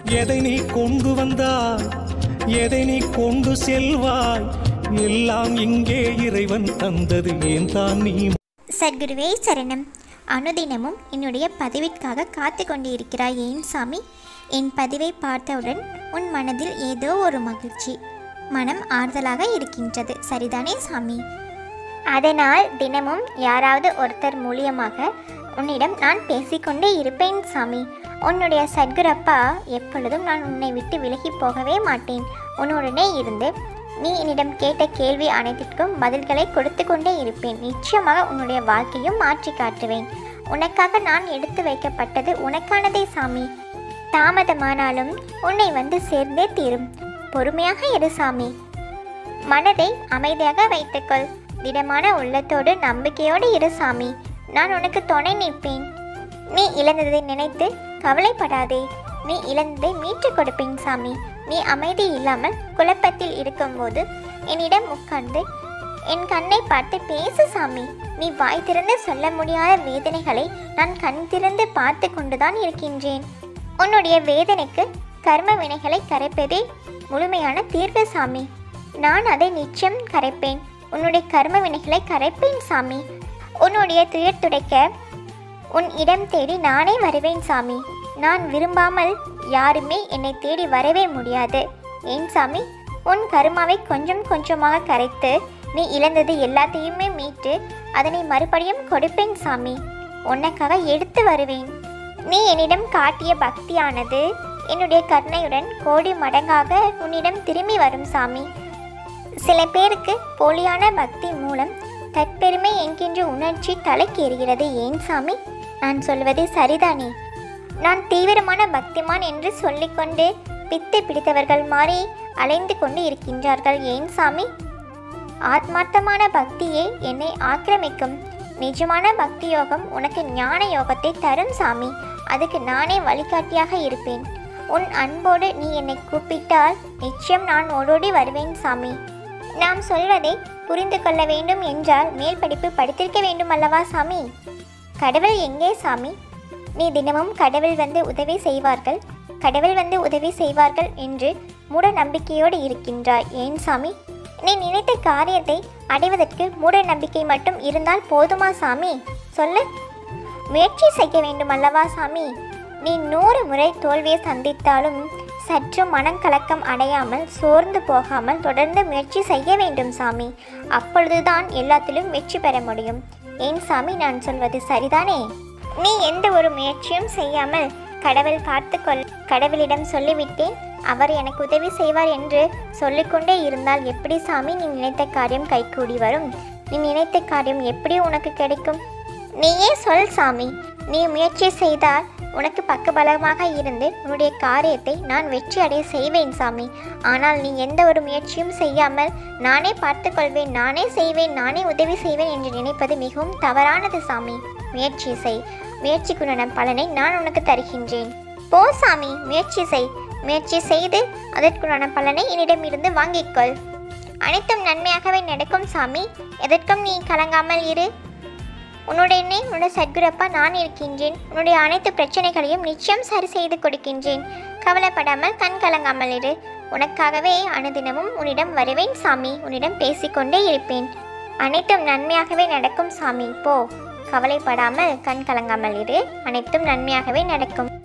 எதை நீ கொண்டு வந்தாய் எதை நீ கொண்டு செல்வாய் எல்லாம் இங்கே இறைவன் தந்தது ஏன் தான் நீ சத்குருவே சரணம் அனுதினமும் என்னுடைய பதிவிற்காக காத்து கொண்டு இருக்கிறாய் ஏன் சாமி என் பதிவை பார்த்தவுடன் உன் மனதில் ஏதோ ஒரு மகிழ்ச்சி மனம் ஆறுதலாக இருக்கின்றது சரிதானே சாமி அதனால் தினமும் யாராவது ஒருத்தர் மூலியமாக உன்னிடம் நான் பேசிக்கொண்டே இருப்பேன் சாமி உன்னுடைய சத்குரப்பா எப்பொழுதும் நான் உன்னை விட்டு விலகி போகவே மாட்டேன் உன்னுடனே இருந்து நீ என்னிடம் கேட்ட கேள்வி அனைத்திற்கும் பதில்களை கொடுத்து கொண்டே இருப்பேன் நிச்சயமாக உன்னுடைய வாழ்க்கையும் மாற்றி காட்டுவேன் உனக்காக நான் எடுத்து வைக்கப்பட்டது உனக்கானதே சாமி தாமதமானாலும் உன்னை வந்து சேர்ந்தே தீரும் பொறுமையாக இரு சாமி மனதை அமைதியாக வைத்துக்கொள் திடமான உள்ளத்தோடு நம்பிக்கையோடு இரு சாமி நான் உனக்கு துணை நிற்பேன் நீ இழந்ததை நினைத்து கவலைப்படாதே நீ இழந்ததை மீட்டுக் கொடுப்பேன் சாமி நீ அமைதி இல்லாமல் குழப்பத்தில் இருக்கும்போது என்னிடம் உட்கார்ந்து என் கண்ணை பார்த்து பேசு சாமி நீ வாய் திறந்து சொல்ல முடியாத வேதனைகளை நான் கண் திறந்து பார்த்து கொண்டுதான் இருக்கின்றேன் உன்னுடைய வேதனைக்கு கர்ம வினைகளை கரைப்பதே முழுமையான தீர்வு சாமி நான் அதை நிச்சயம் கரைப்பேன் உன்னுடைய கர்ம வினைகளை கரைப்பேன் சாமி உன்னுடைய துயர் துடைக்க உன் இடம் தேடி நானே வருவேன் சாமி நான் விரும்பாமல் யாருமே என்னை தேடி வரவே முடியாது ஏன் சாமி உன் கருமாவை கொஞ்சம் கொஞ்சமாக கரைத்து நீ இழந்தது எல்லாத்தையுமே மீட்டு அதனை மறுபடியும் கொடுப்பேன் சாமி உனக்காக எடுத்து வருவேன் நீ என்னிடம் காட்டிய பக்தியானது என்னுடைய கருணையுடன் கோடி மடங்காக உன்னிடம் திரும்பி வரும் சாமி சில பேருக்கு போலியான பக்தி மூலம் தற்பெருமை என்கின்ற உணர்ச்சி தலைக்கேறுகிறது ஏன் சாமி நான் சொல்வது சரிதானே நான் தீவிரமான பக்திமான் என்று சொல்லிக்கொண்டு பித்து பிடித்தவர்கள் மாறி அலைந்து கொண்டு இருக்கின்றார்கள் ஏன் சாமி ஆத்மார்த்தமான பக்தியே என்னை ஆக்கிரமிக்கும் நிஜமான பக்தி யோகம் உனக்கு ஞான யோகத்தை தரும் சாமி அதுக்கு நானே வழிகாட்டியாக இருப்பேன் உன் அன்போடு நீ என்னை கூப்பிட்டால் நிச்சயம் நான் ஓடோடி வருவேன் சாமி நாம் சொல்வதை புரிந்து கொள்ள வேண்டும் என்றால் மேல் படிப்பு படித்திருக்க வேண்டும் அல்லவா சாமி கடவுள் எங்கே சாமி நீ தினமும் கடவுள் வந்து உதவி செய்வார்கள் கடவுள் வந்து உதவி செய்வார்கள் என்று மூட நம்பிக்கையோடு இருக்கின்றாய் ஏன் சாமி நீ நினைத்த காரியத்தை அடைவதற்கு மூட நம்பிக்கை மட்டும் இருந்தால் போதுமா சாமி சொல்லு முயற்சி செய்ய வேண்டும் அல்லவா சாமி நீ நூறு முறை தோல்வியை சந்தித்தாலும் சற்று மனக்கலக்கம் அடையாமல் சோர்ந்து போகாமல் தொடர்ந்து முயற்சி செய்ய வேண்டும் சாமி அப்பொழுதுதான் எல்லாத்திலும் வெற்றி பெற முடியும் ஏன் சாமி நான் சொல்வது சரிதானே நீ எந்த ஒரு முயற்சியும் செய்யாமல் கடவுள் பார்த்துக்கொள் கடவுளிடம் சொல்லிவிட்டேன் அவர் எனக்கு உதவி செய்வார் என்று சொல்லிக்கொண்டே இருந்தால் எப்படி சாமி நீ நினைத்த காரியம் கைகூடி வரும் நீ நினைத்த காரியம் எப்படி உனக்கு கிடைக்கும் நீயே சொல் சாமி நீ முயற்சி செய்தால் உனக்கு பக்கபலமாக இருந்து உன்னுடைய காரியத்தை நான் வெற்றி அடைய செய்வேன் சாமி ஆனால் நீ எந்த ஒரு முயற்சியும் செய்யாமல் நானே பார்த்து கொள்வேன் நானே செய்வேன் நானே உதவி செய்வேன் என்று நினைப்பது மிகவும் தவறானது சாமி முயற்சி செய் முயற்சிக்குண்டான பலனை நான் உனக்கு தருகின்றேன் போ சாமி முயற்சி செய் முயற்சி செய்து அதற்குண்டான பலனை என்னிடமிருந்து வாங்கிக்கொள் அனைத்தும் நன்மையாகவே நடக்கும் சாமி எதற்கும் நீ கலங்காமல் இரு உன்னுடனே உன்னுடைய சத்குரப்பா நான் இருக்கின்றேன் உன்னுடைய அனைத்து பிரச்சனைகளையும் நிச்சயம் சரி செய்து கொடுக்கின்றேன் கவலைப்படாமல் கண் கலங்காமல் இரு உனக்காகவே அனுதினமும் உன்னிடம் வருவேன் சாமி உன்னிடம் பேசிக்கொண்டே இருப்பேன் அனைத்தும் நன்மையாகவே நடக்கும் சாமி போ கவலைப்படாமல் கண் கலங்காமல் இரு அனைத்தும் நன்மையாகவே நடக்கும்